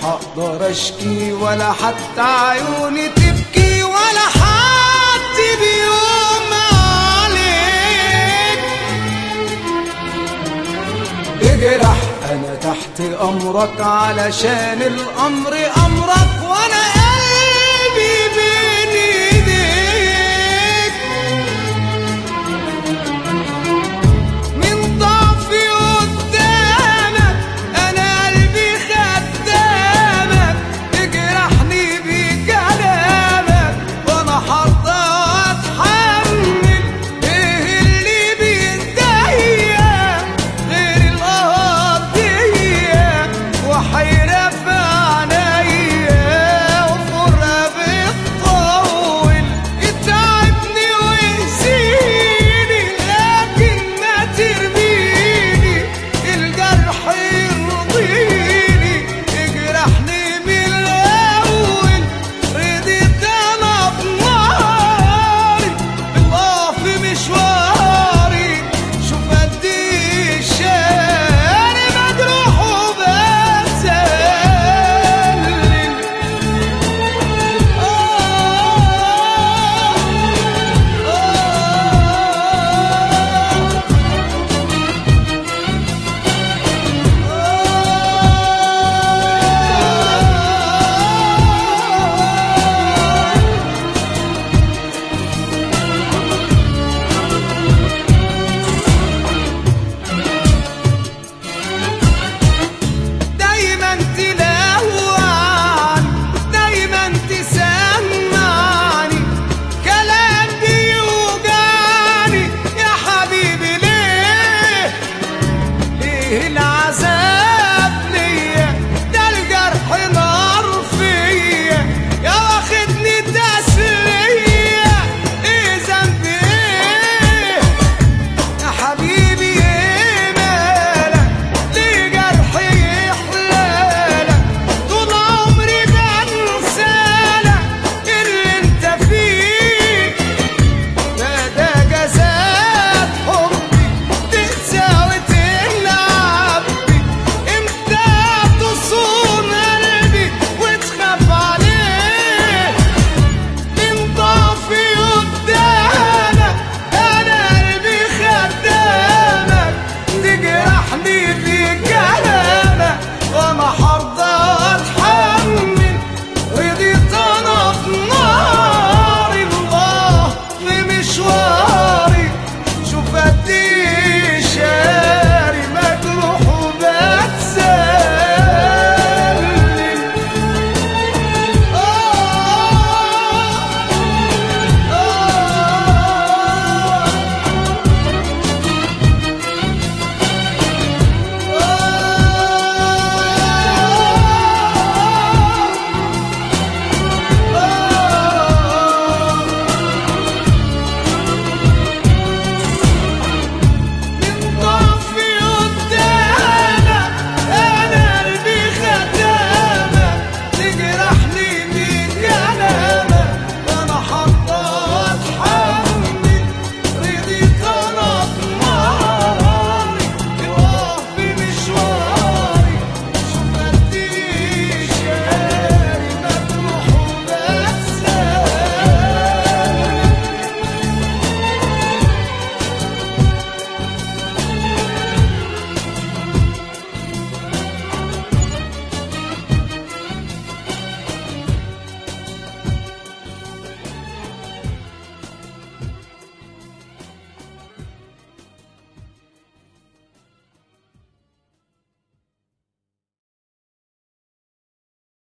هقدر اشكي ولا حتى عيوني تبكي ولا حد بيوم عليك اجرح انا تحت امرك علشان الامر امرك وانا قلبي بين ايديك من ضعفي قدامك انا قلبي خدامك اجرحني بكلامك وانا حاطه اتحمل ايه اللي بيديا غير القضيه وحيره في عينيا وفرقه بتطول يتعبني ويأذيني لكن ما ترميني الجرح يرضيني اجرحني من الاول رضيت انا بناري بالله في مشواري شوف قد ايه الشارع مجروح وبتسلل دايما تلوعني دايما تسمعني كلام بيوجعني يا حبيبي ليه ليه العذاب